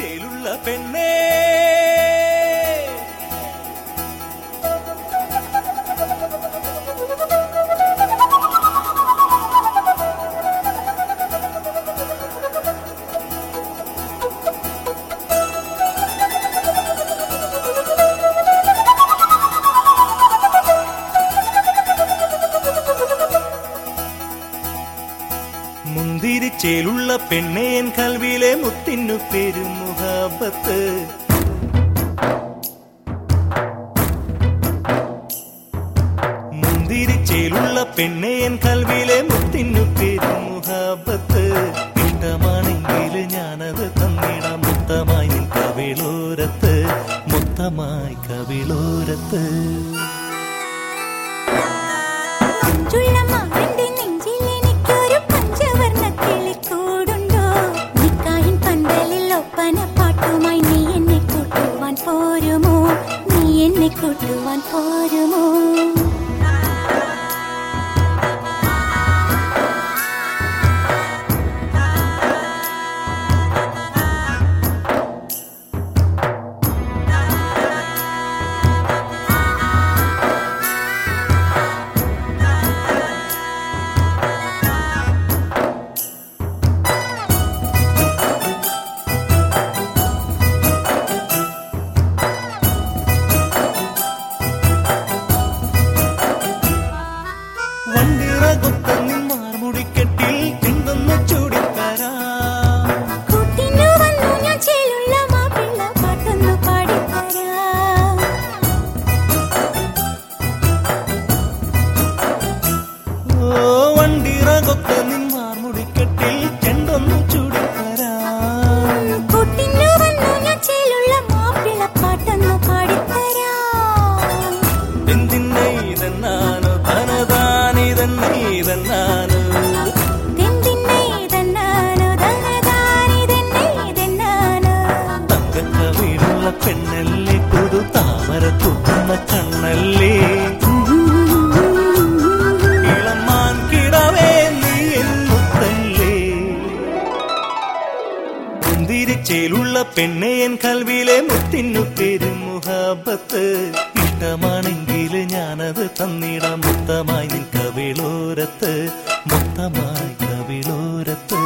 ചേലുള്ള പെണ്ണേ മുന്തിരി ചേലുള്ള പെണ്ണേ എൻ കൽവിയിലെ മുത്തിനു പേരും മുഹാബത്ത് മുന്തിരി ചേലുള്ള പെണ്ണേ എൻ കൽവിയിലെ മുത്തിനു പേരും മുഹാബത്ത് ഇഷ്ടമാണെങ്കിൽ ഞാനത് തന്നിടാം മുത്തമായി നിൻ കവിളോരത്ത് മുത്തമായി കവിളോരത്ത് മഞ്ചുള്ള മാറിന്റെ നെഞ്ചിൽ എനിക്കൊരു പഞ്ചവർണ്ണ കിളിക്കൂടുണ്ടോ നിക്കാഹിൻ പന്തലിൽ ഒപ്പന പാട്ടുമായി നീ എന്നെ കൂട്ടുവാൻ പോരുമോ നീ എന്നെ കൂട്ടുവാൻ പോരുമോ വണ്ടിറകൊത്തന്നിൻ മാർമുടിക്കെട്ടിൽ തിന്നൊന്നു ചൂടിത്തരാം കൂട്ടിനു വന്നു ഞാൻ ചേലുള്ള മാപ്പിള്ള പാട്ടൊന്നു പാടിത്തരാം ഓ വണ്ടിറകൊത്തന്നിൻ മാർമുടിക്കെട്ടിൽ ചെണ്ടൊന്നു ചൂടിത്തരാം കൂട്ടിനു വന്നു ഞാൻ ചേലുള്ള മാപ്പിള്ള പാട്ടൊന്നു പാടിത്തരാം എന്തിന്നെ ഇതെന്നാനോ തനതാനിതെന്നെ ഇതെന്നാനോ തെന്തിന്നെ തന്നാനോ തന്നതാനിതെന്നെ ഇതെന്നാനോ തങ്കക്കവിടുള്ള പെണ്ണല്ലേ പുതു താമര തുപ്പുന്ന കണ്ണല്ലേ ഇളമാൻ കിടവേ നീ എന്നുത്തല്ലേ മുന്തിരിച്ചേലുള്ള പെണ്ണെ എൻ കൽവിയിലെ മുത്തിനു പേരും മുഹാബത്ത് ഇഷ്ടമാണെങ്കിൽ ഞാനത് തന്നിടാം മുത്തമായി നിൻ കവിളോരത്ത് മുത്തമായി കവിളോരത്ത്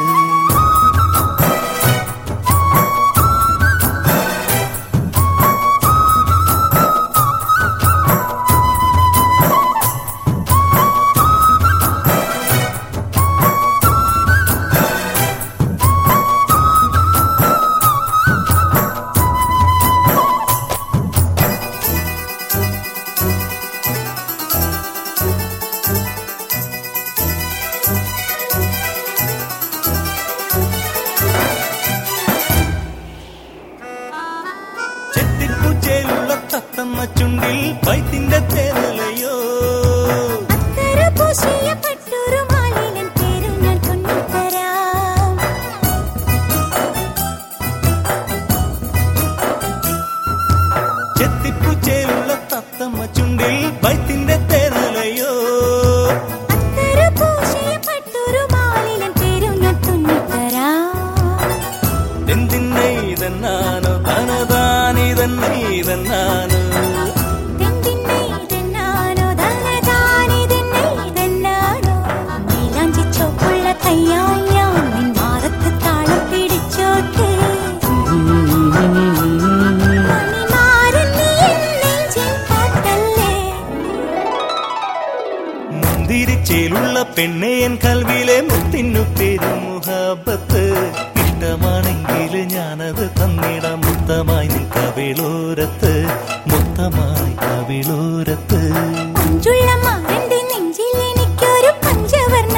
ചെത്തിപ്പൂച്ചേലുള്ള തത്തമ്മ ചുണ്ടിൽ വൈത്തിന്റെ തേനലയോ അത്തര പൂശിയ പട്ടൂരു മാലിനൻ പേരും ഞാൻ കൊണ്ടുതരാം ചെത്തിപ്പൂച്ചേലുള്ള തത്തമ്മ ചുണ്ടിൽ വൈത്തിന്റെ തേനലയോ അത്തര പൂശിയ പട്ടൂരു മാലിനൻ പേരും ഞാൻ കൊണ്ടുതരാം എന്തിന്നെ ഇതെന്നാനോ തനതാനിതെന്നെ ഇതെന്നാനോ തെന്തിന്നെ ഇതെന്നാനോ തന്നതാനിതെന്നെ ഇതെന്നാനോ നീലാഞ്ചി ചോപ്പുള്ള കയ്യാൽ ഞാൻ നിൻ മാറത്ത് താളം പിടിച്ചോട്ടെ മണിമാരൻ നീ എൻ നെഞ്ചിൻ പാട്ടല്ലേ മുന്തിരിച്ചേലുള്ള പെണ്ണെ എൻ കൽവിയിലെ മുത്തിനു പേരും മുഹാബത്ത് ഇഷ്ടമാണെങ്കിൽ ഞാനത് തന്നിടാം മുത്തമായി നിൻ കവിളോരത്ത് മുത്തമായി കവിളോരത്ത് മഞ്ചുള്ള മാറിന്റെ നെഞ്ചിൽ എനിക്കൊരു പഞ്ചവർണ്ണ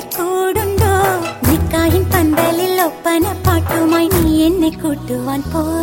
കിളിക്കൂടുണ്ടോ നിക്കാഹിൻ പന്തലിൽ ഒപ്പന പാട്ടുമായി നീ എന്നെ കൂട്ടുവാൻ പോ